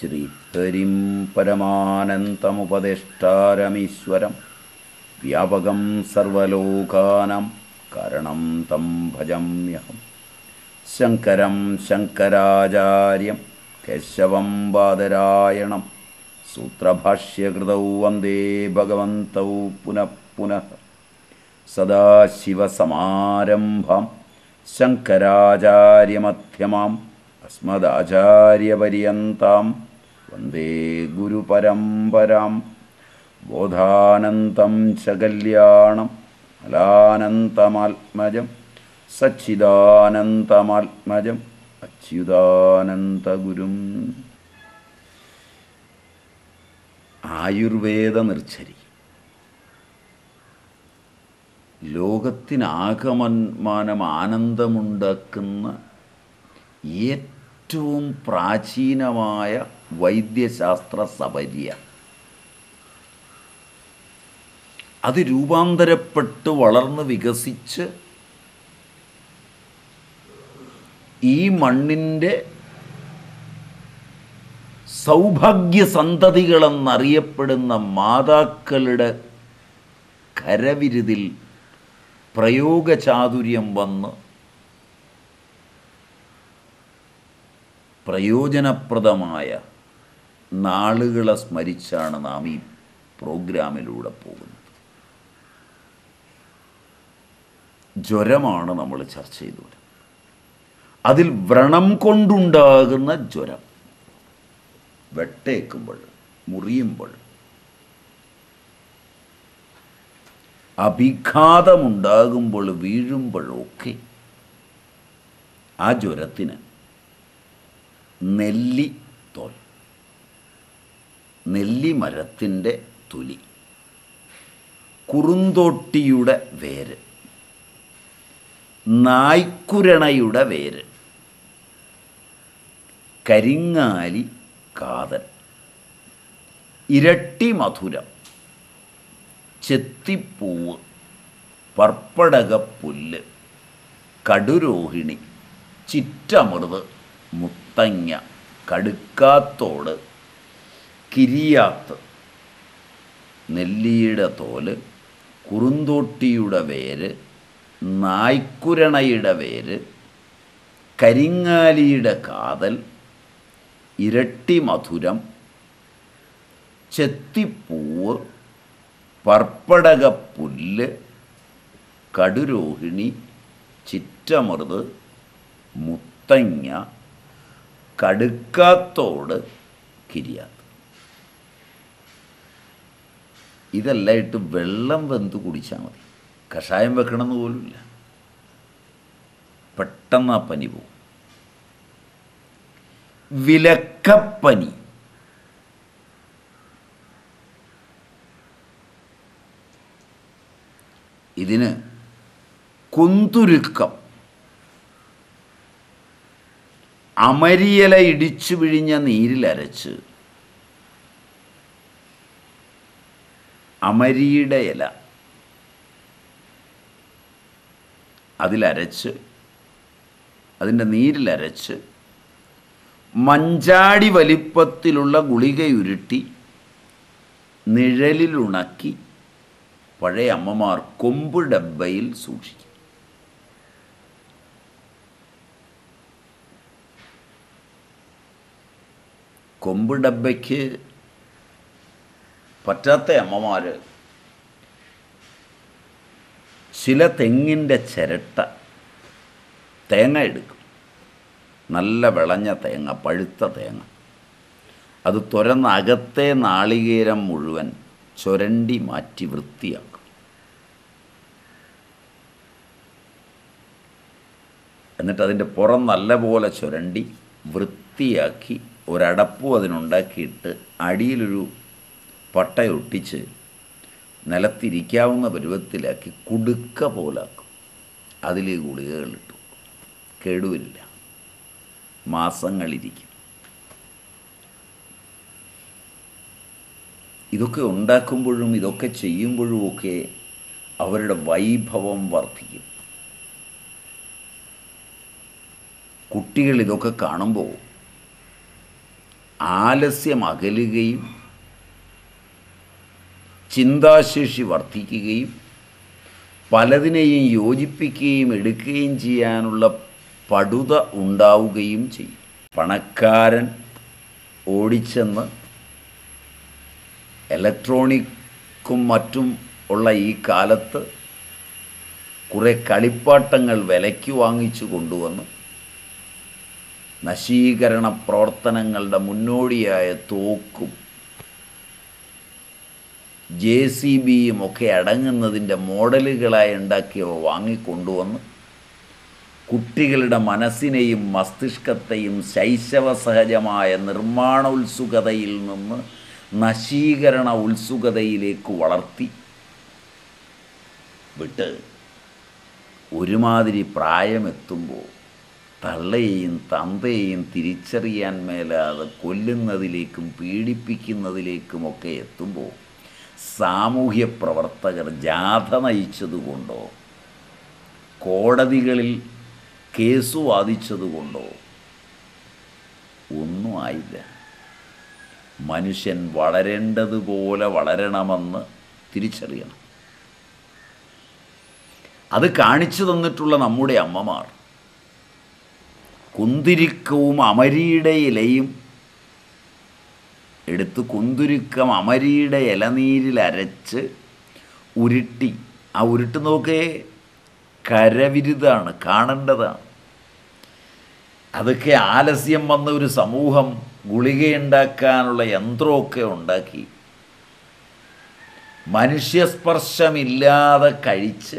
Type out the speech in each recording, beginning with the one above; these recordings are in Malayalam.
ശ്രീഹരിം പരമാനന്തമുപദേഷ്ടാരമീശ്വരം വ്യാപകം സർവലോകാനാം കാരണം തം ഭജമ്യഹം ശങ്കരം ശങ്കരാചാര്യം കേശവം ബാദരായണം സൂത്രഭാഷ്യകൃതൗ വന്ദേ ഭഗവന്തൗ പുനഃ പുനഃ സദാശിവസമാരംഭം ശങ്കരാചാര്യമധ്യമാം അസ്മദാചാര്യപര്യന്താം വന്ദേ ഗുരുപരമ്പരാം ബോധാനന്തം ച കല്യാണം ഫലാനന്തമാത്മജം സച്ചിദാനന്തമാത്മജം അച്യുതാനന്തഗുരും ആയുർവേദ നിർച്ഛരി ലോകത്തിനാകമന്മാനം ആനന്ദമുണ്ടാക്കുന്ന ഏറ്റവും പ്രാചീനമായ വൈദ്യശാസ്ത്ര സബര്യ അത് രൂപാന്തരപ്പെട്ട് വളർന്ന് വികസിച്ച് ഈ മണ്ണിൻ്റെ സൗഭാഗ്യ സന്തതികളെന്നറിയപ്പെടുന്ന മാതാക്കളുടെ കരവിരുതിൽ പ്രയോഗചാതുര്യം വന്ന് പ്രയോജനപ്രദമായ നാളുകളെ സ്മരിച്ചാണ് നാം ഈ പ്രോഗ്രാമിലൂടെ പോകുന്നത് ജ്വരമാണ് നമ്മൾ ചർച്ച ചെയ്തു വരുന്നത് അതിൽ വ്രണം കൊണ്ടുണ്ടാകുന്ന ജ്വരം വെട്ടേക്കുമ്പോൾ മുറിയുമ്പോൾ അഭിഘാതമുണ്ടാകുമ്പോൾ വീഴുമ്പോഴൊക്കെ ആ ജ്വരത്തിന് നെല്ലി തോൽ നെല്ലി മരത്തിൻ്റെ തൊലി കുറുന്തോട്ടിയുടെ വേര് നായ്ക്കുരണയുടെ വേര് കരിങ്ങാലി കാതൽ ഇരട്ടി മധുരം ചെത്തിപ്പൂവ് പർപ്പടകപ്പുല്ല് കടുരോഹിണി ചിറ്റമൃത് മുത്തങ്ങ കടുക്കാത്തോട് കിരിയാത്ത് നെല്ലിയുടെ തോല് കുറുന്തോട്ടിയുടെ വേര് നായ്ക്കുരണയുടെ വേര് കരിങ്ങാലിയുടെ കാതൽ ഇരട്ടി മധുരം ചെത്തിപ്പൂവ് പർപ്പടകപ്പുല്ല് കടുരോഹിണി ചിറ്റമൃത് മുത്തങ്ങ കടുക്കാത്തോട് കിരിയാത്ത് ഇതെല്ലാം ഇട്ട് വെള്ളം വെന്ത് കുടിച്ചാൽ മതി കഷായം വെക്കണമെന്ന് പോലുമില്ല പെട്ടെന്ന് ആ പനി പോവും വിലക്കപ്പനി ഇതിന് കുന്തുരുക്കം അമരിയില ഇടിച്ചു പിഴിഞ്ഞ നീരിലരച്ച് അമരിയുടെ ഇല അതിലരച്ച് അതിൻ്റെ നീരിലരച്ച് മഞ്ചാടി വലിപ്പത്തിലുള്ള ഗുളികയുരുട്ടി നിഴലിലുണക്കി പഴയ അമ്മമാർ കൊമ്പ് ഡബ്ബയിൽ സൂക്ഷിക്കും കൊമ്പ് ഡബ്ബയ്ക്ക് പറ്റാത്ത അമ്മമാർ ചില തെങ്ങിൻ്റെ ചിരട്ട തേങ്ങ എടുക്കും നല്ല വിളഞ്ഞ തേങ്ങ പഴുത്ത തേങ്ങ അത് തുരന്ന് അകത്തെ നാളികേരം മുഴുവൻ ചുരണ്ടി മാറ്റി വൃത്തിയാക്കും എന്നിട്ട് അതിൻ്റെ പുറം നല്ലപോലെ ചുരണ്ടി വൃത്തിയാക്കി ഒരടപ്പും അതിനുണ്ടാക്കിയിട്ട് അടിയിലൊരു പട്ടയൊട്ടിച്ച് നിലത്തിരിക്കാവുന്ന പരുവത്തിലാക്കി കുടുക്ക പോലാക്കും അതിൽ ഈ ഗുളികകളിട്ടു കേടുവരില്ല മാസങ്ങളിരിക്കും ഇതൊക്കെ ഉണ്ടാക്കുമ്പോഴും ഇതൊക്കെ ചെയ്യുമ്പോഴും ഒക്കെ അവരുടെ വൈഭവം വർദ്ധിക്കും കുട്ടികൾ ഇതൊക്കെ കാണുമ്പോൾ ആലസ്യം അകലുകയും ചിന്താശേഷി വർദ്ധിക്കുകയും പലതിനെയും യോജിപ്പിക്കുകയും എടുക്കുകയും ചെയ്യാനുള്ള പടുത ഉണ്ടാവുകയും ചെയ്യും പണക്കാരൻ ഓടിച്ചെന്ന് ഇലക്ട്രോണിക്കും മറ്റും ഉള്ള ഈ കാലത്ത് കുറേ കളിപ്പാട്ടങ്ങൾ വിലയ്ക്ക് വാങ്ങിച്ചു കൊണ്ടുവന്ന് നശീകരണ പ്രവർത്തനങ്ങളുടെ മുന്നോടിയായ തോക്കും ജെ സി ബിയും ഒക്കെ അടങ്ങുന്നതിൻ്റെ മോഡലുകളായി ഉണ്ടാക്കിയവ വാങ്ങിക്കൊണ്ടുവന്ന് കുട്ടികളുടെ മനസ്സിനെയും മസ്തിഷ്കത്തെയും ശൈശവ സഹജമായ നിർമ്മാണ ഉത്സുകതയിൽ നിന്ന് നശീകരണ ഉത്സുകതയിലേക്ക് വളർത്തി വിട്ട് ഒരുമാതിരി പ്രായമെത്തുമ്പോൾ തള്ളയെയും തന്തയെയും തിരിച്ചറിയാൻ മേലാതെ കൊല്ലുന്നതിലേക്കും പീഡിപ്പിക്കുന്നതിലേക്കുമൊക്കെ എത്തുമ്പോൾ സാമൂഹ്യ പ്രവർത്തകർ ജാഥ നയിച്ചതുകൊണ്ടോ കോടതികളിൽ കേസ് വാദിച്ചതുകൊണ്ടോ ഒന്നും ആയില്ല മനുഷ്യൻ വളരേണ്ടതുപോലെ വളരണമെന്ന് തിരിച്ചറിയണം അത് കാണിച്ചു തന്നിട്ടുള്ള നമ്മുടെ അമ്മമാർ കുന്തിരിക്കവും അമരിയുടെ ഇലയും എടുത്ത് കുന്തുരുക്കം അമരിയുടെ ഇലനീരിൽ അരച്ച് ഉരുട്ടി ആ ഉരുട്ട് നോക്കേ കരവിരുതാണ് കാണേണ്ടതാണ് അതൊക്കെ ആലസ്യം വന്ന ഒരു സമൂഹം ഗുളികയുണ്ടാക്കാനുള്ള യന്ത്രമൊക്കെ ഉണ്ടാക്കി മനുഷ്യസ്പർശമില്ലാതെ കഴിച്ച്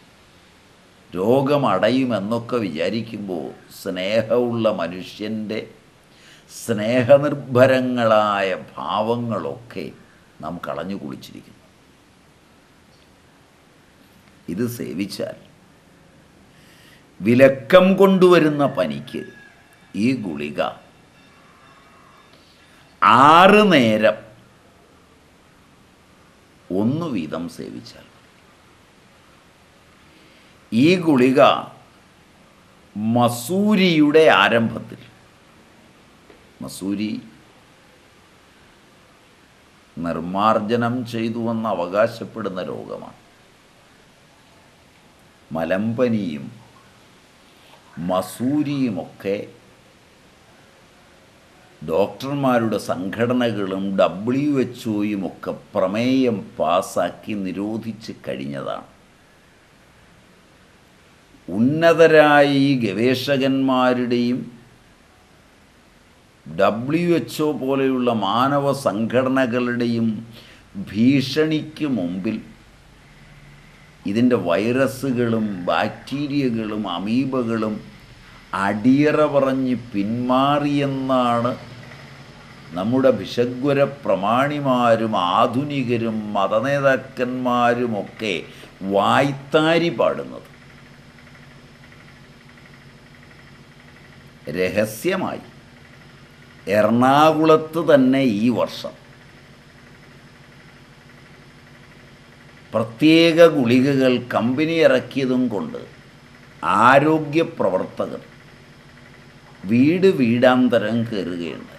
രോഗമടയുമെന്നൊക്കെ വിചാരിക്കുമ്പോൾ സ്നേഹമുള്ള മനുഷ്യൻ്റെ സ്നേഹനിർഭരങ്ങളായ ഭാവങ്ങളൊക്കെ നാം കളഞ്ഞു കുളിച്ചിരിക്കുന്നു ഇത് സേവിച്ചാൽ വിലക്കം കൊണ്ടുവരുന്ന പനിക്ക് ഈ ഗുളിക ആറ് നേരം ഒന്ന് വീതം സേവിച്ചാൽ ഈ ഗുളിക മസൂരിയുടെ ആരംഭത്തിൽ മസൂരി നിർമാർജനം ചെയ്തുവെന്ന് അവകാശപ്പെടുന്ന രോഗമാണ് മലമ്പനിയും മസൂരിയുമൊക്കെ ഡോക്ടർമാരുടെ സംഘടനകളും ഡബ്ല്യു എച്ച് ഒയും ഒക്കെ പ്രമേയം പാസാക്കി നിരോധിച്ച് കഴിഞ്ഞതാണ് ഉന്നതരായ ഈ ഗവേഷകന്മാരുടെയും ഡബ്ല്യു എച്ച് ഒ പോലെയുള്ള മാനവ സംഘടനകളുടെയും ഭീഷണിക്ക് മുമ്പിൽ ഇതിൻ്റെ വൈറസുകളും ബാക്ടീരിയകളും അമീബകളും അടിയറ പറഞ്ഞ് പിന്മാറിയെന്നാണ് നമ്മുടെ ഭിഷഗ്വര പ്രമാണിമാരും ആധുനികരും മതനേതാക്കന്മാരുമൊക്കെ വായ്ത്താരി പാടുന്നത് രഹസ്യമായി എറണാകുളത്ത് തന്നെ ഈ വർഷം പ്രത്യേക ഗുളികകൾ കമ്പനി ഇറക്കിയതും കൊണ്ട് ആരോഗ്യ പ്രവർത്തകർ വീട് വീടാന്തരം കയറുകയുണ്ടായി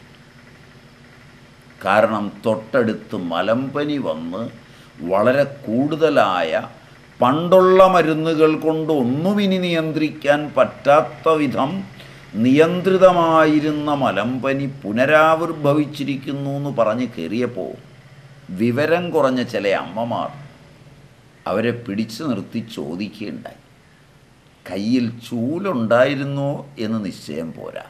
കാരണം തൊട്ടടുത്ത് മലമ്പനി വന്ന് വളരെ കൂടുതലായ പണ്ടുള്ള മരുന്നുകൾ കൊണ്ട് ഒന്നും ഇനി നിയന്ത്രിക്കാൻ പറ്റാത്ത വിധം നിയന്ത്രിതമായിരുന്ന മലമ്പനി പുനരാവിർഭവിച്ചിരിക്കുന്നു എന്ന് പറഞ്ഞ് കയറിയപ്പോൾ വിവരം കുറഞ്ഞ ചില അമ്മമാർ അവരെ പിടിച്ചു നിർത്തി ചോദിക്കുകയുണ്ടായി കയ്യിൽ ചൂലുണ്ടായിരുന്നോ എന്ന് നിശ്ചയം പോരാ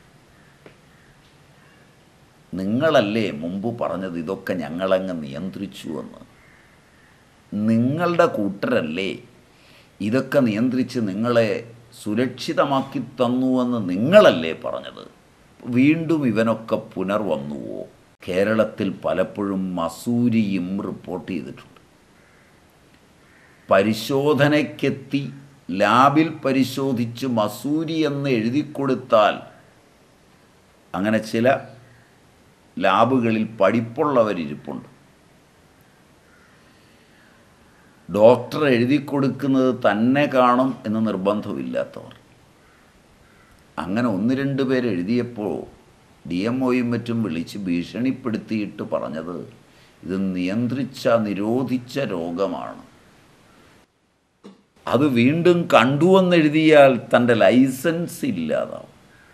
നിങ്ങളല്ലേ മുമ്പ് പറഞ്ഞത് ഇതൊക്കെ ഞങ്ങളങ്ങ് നിയന്ത്രിച്ചു എന്ന് നിങ്ങളുടെ കൂട്ടരല്ലേ ഇതൊക്കെ നിയന്ത്രിച്ച് നിങ്ങളെ സുരക്ഷിതമാക്കി തന്നുവെന്ന് നിങ്ങളല്ലേ പറഞ്ഞത് വീണ്ടും ഇവനൊക്കെ പുനർവന്നുവോ കേരളത്തിൽ പലപ്പോഴും മസൂരിയും റിപ്പോർട്ട് ചെയ്തിട്ടുണ്ട് പരിശോധനയ്ക്കെത്തി ലാബിൽ പരിശോധിച്ച് മസൂരി എന്ന് എഴുതി കൊടുത്താൽ അങ്ങനെ ചില ലാബുകളിൽ പഠിപ്പുള്ളവരിരിപ്പുണ്ട് ഡോക്ടർ എഴുതി കൊടുക്കുന്നത് തന്നെ കാണും എന്ന് നിർബന്ധമില്ലാത്തവർ അങ്ങനെ ഒന്ന് രണ്ട് പേര് എഴുതിയപ്പോൾ ഡി എം ഒയും മറ്റും വിളിച്ച് ഭീഷണിപ്പെടുത്തിയിട്ട് പറഞ്ഞത് ഇത് നിയന്ത്രിച്ച നിരോധിച്ച രോഗമാണ് അത് വീണ്ടും കണ്ടുവെന്നെഴുതിയാൽ തൻ്റെ ലൈസൻസ് ഇല്ലാതാവും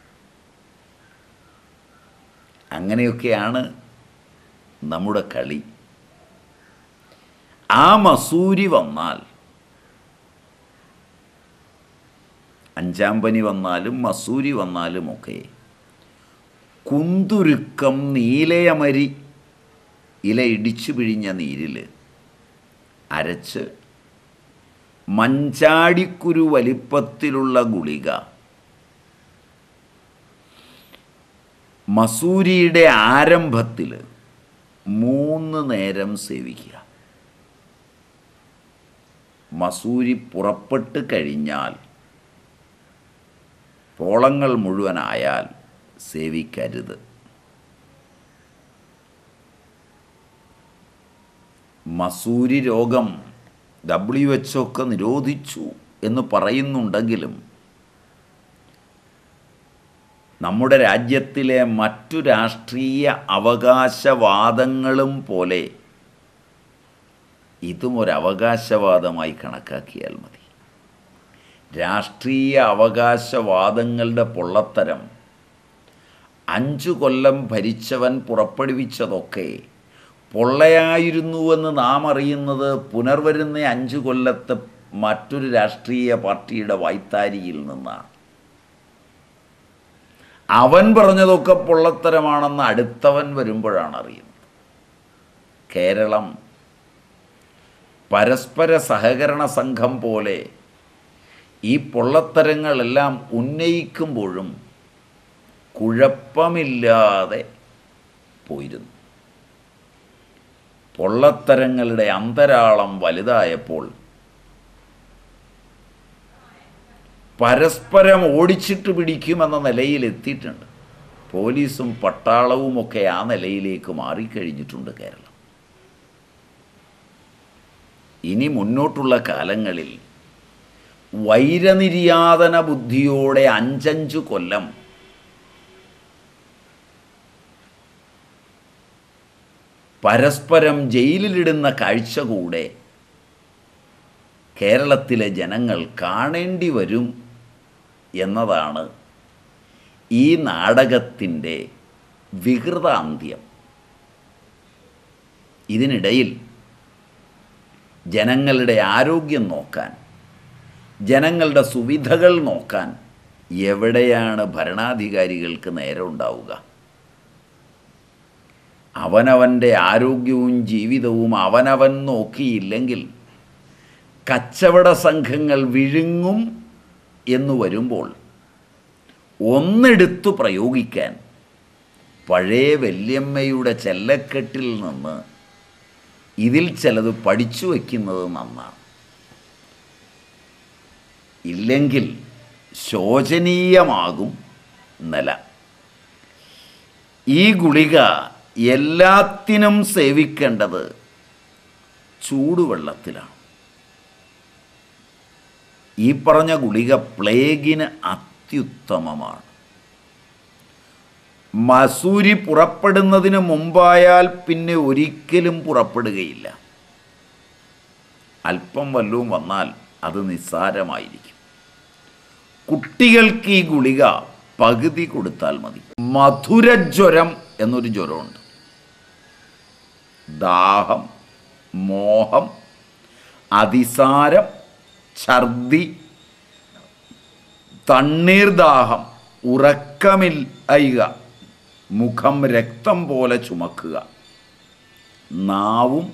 അങ്ങനെയൊക്കെയാണ് നമ്മുടെ കളി ആ മസൂരി വന്നാൽ അഞ്ചാം പനി വന്നാലും മസൂരി വന്നാലുമൊക്കെ കുന്തുരുക്കം നീലയമരി ഇല ഇടിച്ചു പിഴിഞ്ഞ നീരിൽ അരച്ച് മഞ്ചാടിക്കുരു വലിപ്പത്തിലുള്ള ഗുളിക മസൂരിയുടെ ആരംഭത്തിൽ മൂന്ന് നേരം സേവിക്കുക മസൂരി പുറപ്പെട്ട് കഴിഞ്ഞാൽ പോളങ്ങൾ മുഴുവനായാൽ സേവിക്കരുത് മസൂരി രോഗം ഡബ്ല്യു എച്ച് ഒക്കെ നിരോധിച്ചു എന്ന് പറയുന്നുണ്ടെങ്കിലും നമ്മുടെ രാജ്യത്തിലെ മറ്റു രാഷ്ട്രീയ അവകാശവാദങ്ങളും പോലെ ഇതും ഒരു അവകാശവാദമായി കണക്കാക്കിയാൽ മതി രാഷ്ട്രീയ അവകാശവാദങ്ങളുടെ പൊള്ളത്തരം അഞ്ചു കൊല്ലം ഭരിച്ചവൻ പുറപ്പെടുവിച്ചതൊക്കെ പൊള്ളയായിരുന്നുവെന്ന് നാം അറിയുന്നത് പുനർവരുന്ന അഞ്ചു കൊല്ലത്തെ മറ്റൊരു രാഷ്ട്രീയ പാർട്ടിയുടെ വായ്ത്താരിയിൽ നിന്നാണ് അവൻ പറഞ്ഞതൊക്കെ പൊള്ളത്തരമാണെന്ന് അടുത്തവൻ വരുമ്പോഴാണ് അറിയുന്നത് കേരളം പരസ്പര സഹകരണ സംഘം പോലെ ഈ പൊള്ളത്തരങ്ങളെല്ലാം ഉന്നയിക്കുമ്പോഴും കുഴപ്പമില്ലാതെ പോയിരുന്നു പൊള്ളത്തരങ്ങളുടെ അന്തരാളം വലുതായപ്പോൾ പരസ്പരം ഓടിച്ചിട്ട് പിടിക്കുമെന്ന നിലയിൽ എത്തിയിട്ടുണ്ട് പോലീസും പട്ടാളവുമൊക്കെ ആ നിലയിലേക്ക് മാറിക്കഴിഞ്ഞിട്ടുണ്ട് കേരളം ഇനി മുന്നോട്ടുള്ള കാലങ്ങളിൽ വൈരനിര്യാതന ബുദ്ധിയോടെ അഞ്ചഞ്ചു കൊല്ലം പരസ്പരം ജയിലിലിടുന്ന കാഴ്ച കൂടെ കേരളത്തിലെ ജനങ്ങൾ കാണേണ്ടി വരും എന്നതാണ് ഈ നാടകത്തിൻ്റെ വികൃതാന്ത്യം ഇതിനിടയിൽ ജനങ്ങളുടെ ആരോഗ്യം നോക്കാൻ ജനങ്ങളുടെ സുവിധകൾ നോക്കാൻ എവിടെയാണ് ഭരണാധികാരികൾക്ക് നേരം ഉണ്ടാവുക അവനവൻ്റെ ആരോഗ്യവും ജീവിതവും അവനവൻ നോക്കിയില്ലെങ്കിൽ കച്ചവട സംഘങ്ങൾ വിഴുങ്ങും എന്ന് വരുമ്പോൾ ഒന്നെടുത്തു പ്രയോഗിക്കാൻ പഴയ വല്യമ്മയുടെ ചെല്ലക്കെട്ടിൽ നിന്ന് ഇതിൽ ചിലത് പഠിച്ചു വയ്ക്കുന്നത് നന്നാണ് ഇല്ലെങ്കിൽ ശോചനീയമാകും നില ഈ ഗുളിക എല്ലാത്തിനും സേവിക്കേണ്ടത് ചൂടുവെള്ളത്തിലാണ് ഈ പറഞ്ഞ ഗുളിക പ്ലേഗിന് അത്യുത്തമമാണ് മസൂരി പുറപ്പെടുന്നതിന് മുമ്പായാൽ പിന്നെ ഒരിക്കലും പുറപ്പെടുകയില്ല അല്പം വല്ലതും വന്നാൽ അത് നിസ്സാരമായിരിക്കും കുട്ടികൾക്ക് ഈ ഗുളിക പകുതി കൊടുത്താൽ മതി മധുരജ്വരം എന്നൊരു ജ്വരമുണ്ട് ദാഹം മോഹം അതിസാരം ഛർദി തണ്ണീർദാഹം ഉറക്കമില്ല മുഖം രക്തം പോലെ ചുമക്കുക നാവും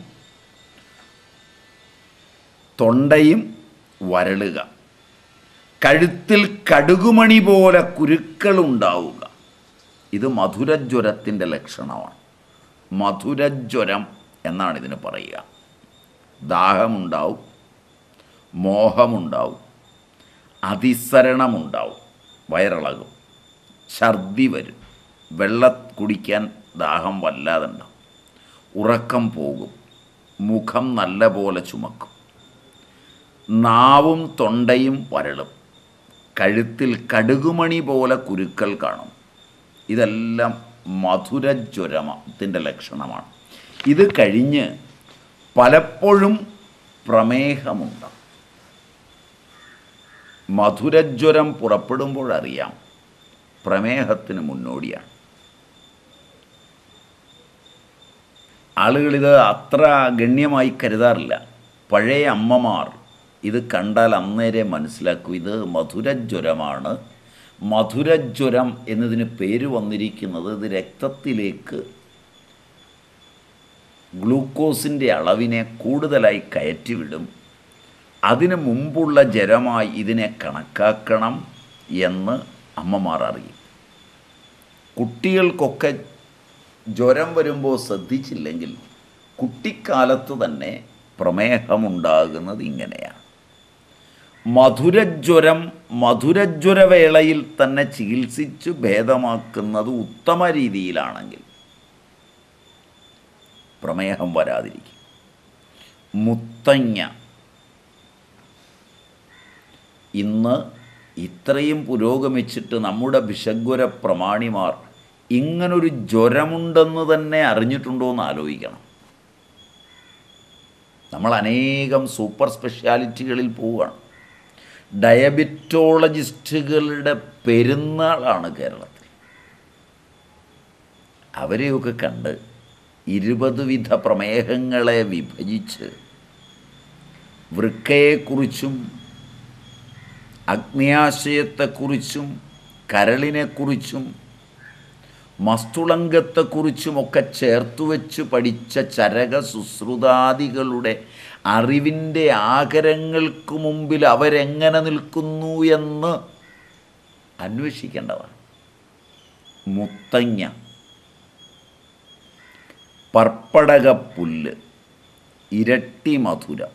തൊണ്ടയും വരളുക കഴുത്തിൽ കടുകുമണി പോലെ കുരുക്കളുണ്ടാവുക ഇത് മധുരജ്വരത്തിൻ്റെ ലക്ഷണമാണ് മധുരജ്വരം എന്നാണ് ഇതിന് പറയുക ദാഹമുണ്ടാവും മോഹമുണ്ടാവും അതിസരണമുണ്ടാവും വയറിളകും ഛർദി വരും വെള്ളം കുടിക്കാൻ ദാഹം വല്ലാതെ ഉണ്ടാവും ഉറക്കം പോകും മുഖം നല്ല പോലെ ചുമക്കും നാവും തൊണ്ടയും വരളും കഴുത്തിൽ കടുകുമണി പോലെ കുരുക്കൾ കാണും ഇതെല്ലാം മധുരജ്വരത്തിൻ്റെ ലക്ഷണമാണ് ഇത് കഴിഞ്ഞ് പലപ്പോഴും പ്രമേഹമുണ്ട് മധുരജ്വരം പുറപ്പെടുമ്പോഴറിയാം പ്രമേഹത്തിന് മുന്നോടിയാണ് ആളുകളിത് അത്ര ഗണ്യമായി കരുതാറില്ല പഴയ അമ്മമാർ ഇത് കണ്ടാൽ അന്നേരെ മനസ്സിലാക്കും ഇത് മധുരജ്വരമാണ് മധുരജ്വരം എന്നതിന് പേര് വന്നിരിക്കുന്നത് ഇത് രക്തത്തിലേക്ക് ഗ്ലൂക്കോസിൻ്റെ അളവിനെ കൂടുതലായി കയറ്റിവിടും അതിന് മുമ്പുള്ള ജലമായി ഇതിനെ കണക്കാക്കണം എന്ന് അമ്മമാർ അറിയും കുട്ടികൾക്കൊക്കെ ജ്വരം വരുമ്പോൾ ശ്രദ്ധിച്ചില്ലെങ്കിൽ കുട്ടിക്കാലത്ത് തന്നെ പ്രമേഹമുണ്ടാകുന്നത് ഇങ്ങനെയാണ് മധുരജ്വരം മധുരജ്വരവേളയിൽ തന്നെ ചികിത്സിച്ച് ഭേദമാക്കുന്നത് ഉത്തമ രീതിയിലാണെങ്കിൽ പ്രമേഹം വരാതിരിക്കും മുത്തങ്ങ ഇന്ന് ഇത്രയും പുരോഗമിച്ചിട്ട് നമ്മുടെ വിഷഗ്വര പ്രമാണിമാർ ഇങ്ങനൊരു ജ്വരമുണ്ടെന്ന് തന്നെ അറിഞ്ഞിട്ടുണ്ടോ എന്ന് ആലോചിക്കണം നമ്മൾ അനേകം സൂപ്പർ സ്പെഷ്യാലിറ്റികളിൽ പോവുകയാണ് ഡയബറ്റോളജിസ്റ്റുകളുടെ പെരുന്നാളാണ് കേരളത്തിൽ അവരെയൊക്കെ കണ്ട് ഇരുപത് വിധ പ്രമേഹങ്ങളെ വിഭജിച്ച് വൃക്കയെക്കുറിച്ചും അഗ്നിയാശയത്തെക്കുറിച്ചും കരളിനെക്കുറിച്ചും മസ്തുളങ്കത്തെക്കുറിച്ചുമൊക്കെ ചേർത്തുവെച്ച് പഠിച്ച ചരക സുശ്രുതാദികളുടെ അറിവിൻ്റെ ആകരങ്ങൾക്ക് മുമ്പിൽ അവരെങ്ങനെ നിൽക്കുന്നു എന്ന് അന്വേഷിക്കേണ്ടതാണ് മുത്തങ്ങ പർപ്പടകപ്പുല്ല് ഇരട്ടി മധുരം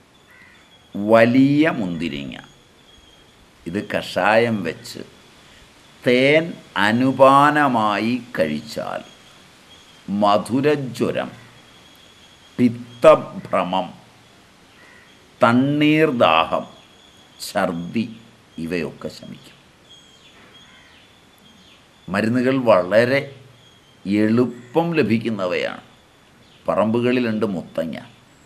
വലിയ മുന്തിരിങ്ങ ഇത് കഷായം വെച്ച് തേൻ അനുപാനമായി കഴിച്ചാൽ മധുരജ്വരം പിത്തഭ്രമം തണ്ണീർദാഹം ഛർദി ഇവയൊക്കെ ശമിക്കും മരുന്നുകൾ വളരെ എളുപ്പം ലഭിക്കുന്നവയാണ് പറമ്പുകളിലുണ്ട് മുത്തങ്ങ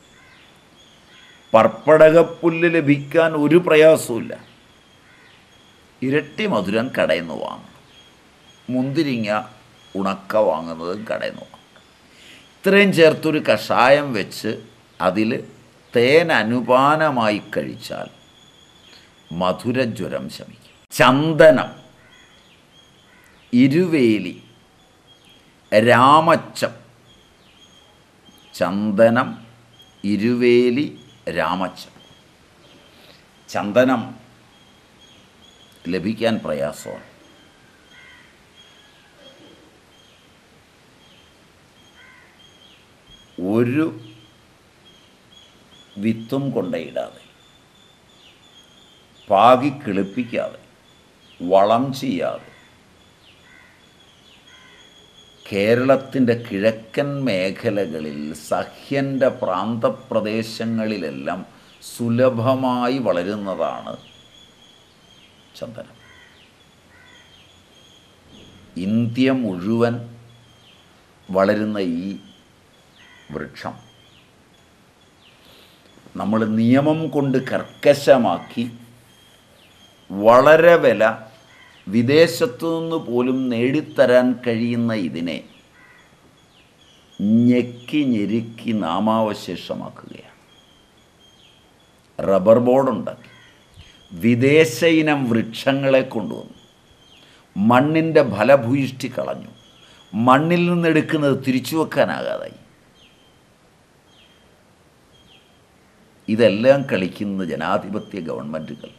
പർപ്പടകപ്പുല്ല് ലഭിക്കാൻ ഒരു പ്രയാസവുമില്ല ഇരട്ടി മധുരം കടയിൽ നിന്ന് വാങ്ങും മുന്തിരിങ്ങ ഉണക്ക വാങ്ങുന്നതും കടയിൽ നിന്ന് വാങ്ങും ഇത്രയും ചേർത്തൊരു കഷായം വെച്ച് അതിൽ തേൻ അനുപാനമായി കഴിച്ചാൽ മധുരജ്വരം ശമിക്കും ചന്ദനം ഇരുവേലി രാമച്ചം ചന്ദനം ഇരുവേലി രാമച്ചം ചന്ദനം ലഭിക്കാൻ പ്രയാസമാണ് ഒരു വിത്തും കൊണ്ടയിടാതെ പാകി കിളിപ്പിക്കാതെ വളം ചെയ്യാതെ കേരളത്തിൻ്റെ കിഴക്കൻ മേഖലകളിൽ സഹ്യൻ്റെ പ്രാന്തപ്രദേശങ്ങളിലെല്ലാം സുലഭമായി വളരുന്നതാണ് ചന്ദനം ഇന്ത്യ മുഴുവൻ വളരുന്ന ഈ വൃക്ഷം നമ്മൾ നിയമം കൊണ്ട് കർക്കശമാക്കി വളരെ വില വിദേശത്തു നിന്ന് പോലും നേടിത്തരാൻ കഴിയുന്ന ഇതിനെ ഞെക്കി ഞെരുക്കി നാമാവശേഷമാക്കുകയാണ് റബ്ബർ ബോർഡ് ഉണ്ടാക്കി വിദേശ ഇനം വൃക്ഷങ്ങളെ കൊണ്ടുവന്നു മണ്ണിൻ്റെ ഫലഭൂയിഷ്ടി കളഞ്ഞു മണ്ണിൽ നിന്നെടുക്കുന്നത് തിരിച്ചു വെക്കാനാകാതായി ഇതെല്ലാം കളിക്കുന്ന ജനാധിപത്യ ഗവൺമെൻറ്റുകൾ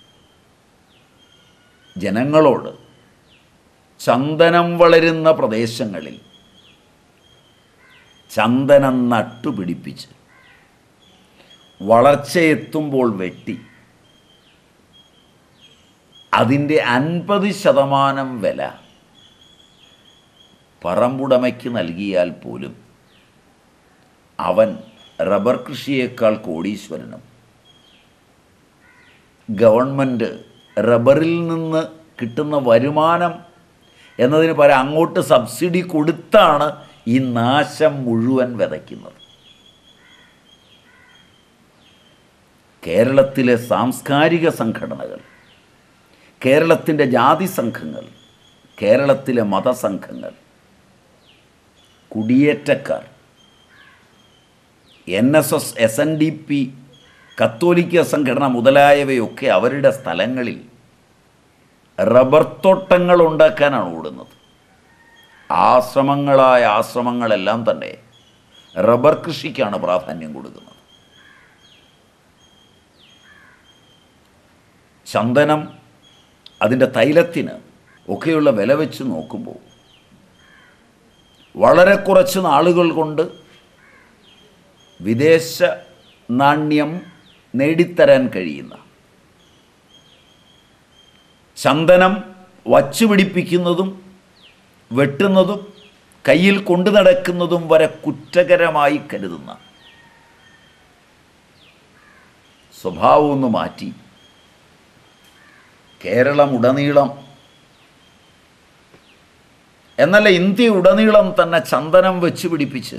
ജനങ്ങളോട് ചന്ദനം വളരുന്ന പ്രദേശങ്ങളിൽ ചന്ദനം നട്ടുപിടിപ്പിച്ച് വളർച്ചയെത്തുമ്പോൾ വെട്ടി അതിൻ്റെ അൻപത് ശതമാനം വില പറമ്പുടമയ്ക്ക് നൽകിയാൽ പോലും അവൻ റബ്ബർ കൃഷിയേക്കാൾ കോടീശ്വരനും ഗവൺമെൻറ് റബ്ബറിൽ നിന്ന് കിട്ടുന്ന വരുമാനം എന്നതിന് പകരം അങ്ങോട്ട് സബ്സിഡി കൊടുത്താണ് ഈ നാശം മുഴുവൻ വിതയ്ക്കുന്നത് കേരളത്തിലെ സാംസ്കാരിക സംഘടനകൾ കേരളത്തിൻ്റെ ജാതി സംഘങ്ങൾ കേരളത്തിലെ മതസംഘങ്ങൾ കുടിയേറ്റക്കാർ N S S S N D P കത്തോലിക്ക സംഘടന മുതലായവയൊക്കെ അവരുടെ സ്ഥലങ്ങളിൽ റബ്ബർ തോട്ടങ്ങൾ ഉണ്ടാക്കാനാണ് ഓടുന്നത് ആശ്രമങ്ങളായ ആശ്രമങ്ങളെല്ലാം തന്നെ റബ്ബർ കൃഷിക്കാണ് പ്രാധാന്യം കൊടുക്കുന്നത് ചന്ദനം അതിൻ്റെ തൈലത്തിന് ഒക്കെയുള്ള വില വെച്ച് നോക്കുമ്പോൾ വളരെ കുറച്ച് നാളുകൾ കൊണ്ട് വിദേശ നാണ്യം നേടിത്തരാൻ കഴിയുന്ന ചന്ദനം വച്ചുപിടിപ്പിക്കുന്നതും വെട്ടുന്നതും കയ്യിൽ കൊണ്ടു നടക്കുന്നതും വരെ കുറ്റകരമായി കരുതുന്ന സ്വഭാവം ഒന്ന് മാറ്റി കേരളം ഉടനീളം എന്നല്ല ഇന്ത്യ ഉടനീളം തന്നെ ചന്ദനം വെച്ച് പിടിപ്പിച്ച്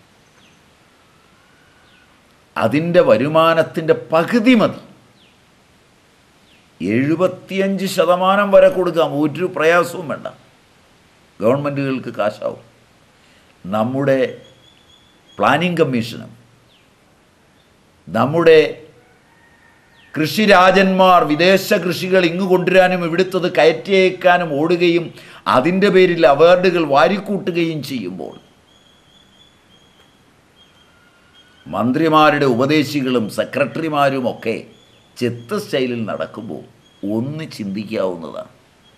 അതിൻ്റെ വരുമാനത്തിൻ്റെ പകുതി മതി എഴുപത്തിയഞ്ച് ശതമാനം വരെ കൊടുക്കാം ഒരു പ്രയാസവും വേണ്ട ഗവൺമെൻറ്റുകൾക്ക് കാശാവും നമ്മുടെ പ്ലാനിംഗ് കമ്മീഷനും നമ്മുടെ കൃഷിരാജന്മാർ വിദേശ കൃഷികൾ ഇങ്ങ് കൊണ്ടുവരാനും ഇവിടുത്തത് കയറ്റിയേക്കാനും ഓടുകയും അതിൻ്റെ പേരിൽ അവാർഡുകൾ വാരിക്കൂട്ടുകയും ചെയ്യുമ്പോൾ മന്ത്രിമാരുടെ ഉപദേശികളും സെക്രട്ടറിമാരുമൊക്കെ ചെത്ത് സ്റ്റൈലിൽ നടക്കുമ്പോൾ ഒന്ന് ചിന്തിക്കാവുന്നതാണ്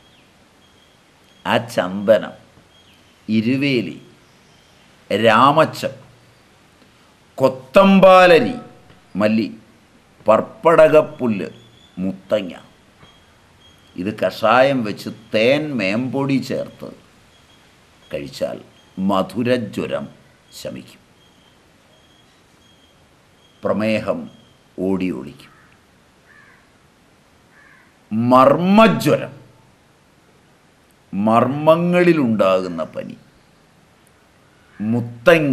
ആ ചന്ദനം ഇരുവേലി രാമച്ചം കൊത്തമ്പാലരി മല്ലി പർപ്പടകപ്പുല്ല് മുത്തങ്ങ ഇത് കഷായം വെച്ച് തേൻ മേമ്പൊടി ചേർത്ത് കഴിച്ചാൽ മധുരജ്വരം ശമിക്കും പ്രമേഹം ഓടി ഒളിക്കും മർമ്മജ്വരം മർമ്മങ്ങളിലുണ്ടാകുന്ന പനി മുത്തങ്ങ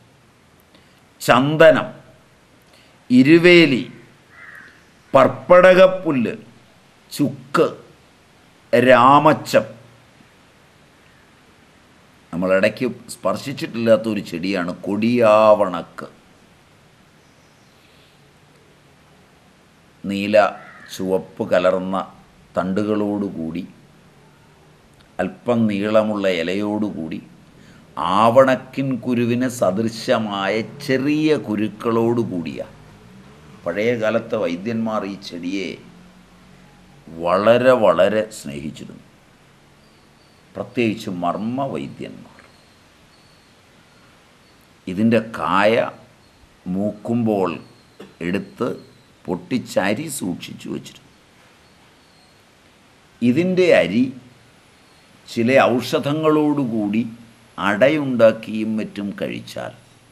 ചന്ദനം ഇരുവേലി പർപ്പടകപ്പുല്ല് ചുക്ക് രാമച്ചം നമ്മളിടയ്ക്ക് സ്പർശിച്ചിട്ടില്ലാത്ത ഒരു ചെടിയാണ് കൊടിയാവണക്ക് നീല ചുവപ്പ് കലർന്ന തണ്ടുകളോടുകൂടി അല്പം നീളമുള്ള ഇലയോടുകൂടി ആവണക്കിൻ കുരുവിന് സദൃശമായ ചെറിയ കുരുക്കളോടുകൂടിയ പഴയ കാലത്തെ വൈദ്യന്മാർ ഈ ചെടിയെ വളരെ വളരെ സ്നേഹിച്ചിരുന്നു പ്രത്യേകിച്ച് മർമ്മ വൈദ്യന്മാർ ഇതിൻ്റെ കായ മൂക്കുമ്പോൾ എടുത്ത് പൊട്ടിച്ചരി സൂക്ഷിച്ചു വച്ചിരുന്നു ഇതിൻ്റെ അരി ചില ഔഷധങ്ങളോടുകൂടി അടയുണ്ടാക്കിയും മറ്റും കഴിച്ചാൽ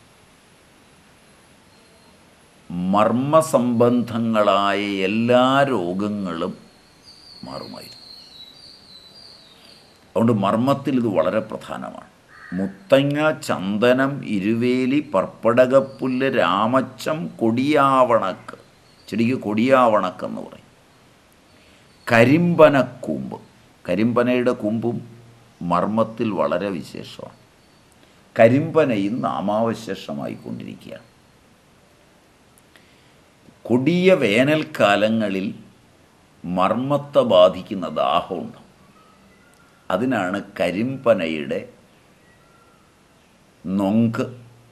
മർമ്മസംബന്ധങ്ങളായ എല്ലാ രോഗങ്ങളും മാറുമായിരുന്നു അതുകൊണ്ട് മർമ്മത്തിൽ ഇത് വളരെ പ്രധാനമാണ് മുത്തങ്ങ ചന്ദനം ഇരുവേലി പർപ്പടകപ്പുല്ല് രാമച്ചം കൊടിയാവണക്ക് ചെടിക്ക് കൊടിയാവണക്കെന്ന് പറയും കരിമ്പനക്കൂമ്പ് കരിമ്പനയുടെ കൂമ്പും മർമ്മത്തിൽ വളരെ വിശേഷമാണ് കരിമ്പനയും നാമാവശേഷമായിക്കൊണ്ടിരിക്കുകയാണ് കൊടിയ വേനൽക്കാലങ്ങളിൽ മർമ്മത്തെ ബാധിക്കുന്ന ദാഹമുണ്ട് അതിനാണ് കരിമ്പനയുടെ നൊങ്ക്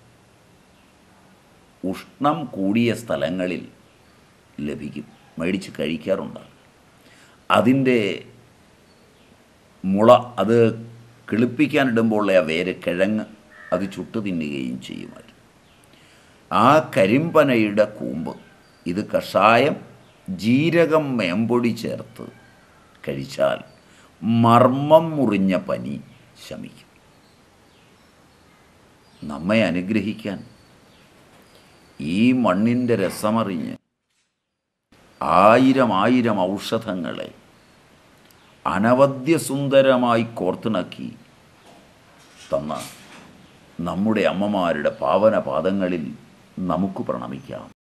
ഉഷ്ണം കൂടിയ സ്ഥലങ്ങളിൽ ലഭിക്കും മേടിച്ച് കഴിക്കാറുണ്ട് അതിൻ്റെ മുള അത് കിളിപ്പിക്കാനിടുമ്പോൾ ആ വേര് കിഴങ്ങ് അത് ചുട്ടു തിന്നുകയും ചെയ്യുമായിരുന്നു ആ കരിമ്പനയുടെ കൂമ്പ് ഇത് കഷായം ജീരകം മേമ്പൊടി ചേർത്ത് കഴിച്ചാൽ മർമ്മം മുറിഞ്ഞ പനി ശമിക്കും നമ്മെ അനുഗ്രഹിക്കാൻ ഈ മണ്ണിൻ്റെ രസമറിഞ്ഞ് ആയിരം ആയിരം ഔഷധങ്ങളെ അനവദ്യസുന്ദരമായി കോർത്തിണക്കി തന്ന നമ്മുടെ അമ്മമാരുടെ പാവന പാദങ്ങളിൽ നമുക്ക് പ്രണമിക്കാം